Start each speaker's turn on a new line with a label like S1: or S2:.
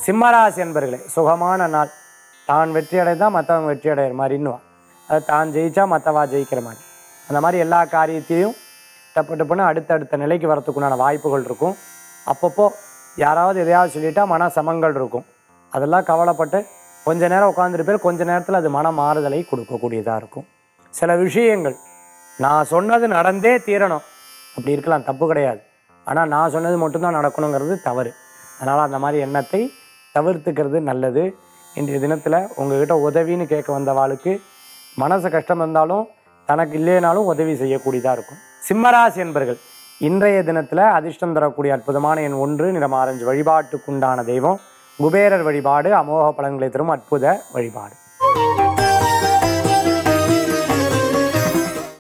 S1: சிம்மராசி என்பர்களே சுகமான நாள் தான் வெற்றி அடைந்தால் மற்றவங்க வெற்றி அடைகிற மாதிரின்னுவா அது தான் ஜெயிச்சா மற்றவா ஜெயிக்கிற மாதிரி அந்த மாதிரி எல்லா காரியத்தையும் டப்பு டப்புன்னு அடுத்தடுத்த நிலைக்கு வரத்துக்குண்டான வாய்ப்புகள் இருக்கும் அப்பப்போ யாராவது எதையாவது சொல்லிட்டா மன சமங்கள் இருக்கும் அதெல்லாம் கவலைப்பட்டு கொஞ்ச நேரம் உட்காந்துருப்பேர் கொஞ்ச நேரத்தில் அது மன மாறுதலை கொடுக்கக்கூடியதாக இருக்கும் சில விஷயங்கள் நான் சொன்னது நடந்தே தீரணும் அப்படி இருக்கலாம் தப்பு கிடையாது ஆனால் நான் சொன்னது மட்டும்தான் நடக்கணுங்கிறது தவறு அதனால் அந்த மாதிரி எண்ணத்தை தவிர்த்துக்கிறது நல்லது இன்றைய தினத்தில் உங்ககிட்ட உதவின்னு கேட்க வந்தவாளுக்கு மனசு கஷ்டம் இருந்தாலும் தனக்கு இல்லைனாலும் உதவி செய்யக்கூடியதாக இருக்கும் சிம்மராசி என்பர்கள் இன்றைய தினத்தில் அதிர்ஷ்டம் தரக்கூடிய அற்புதமான எண் ஒன்று நிறம் ஆரஞ்சு வழிபாட்டுக்குண்டான தெய்வம் குபேரர் வழிபாடு அமோக பலன்களை தரும் அற்புத வழிபாடு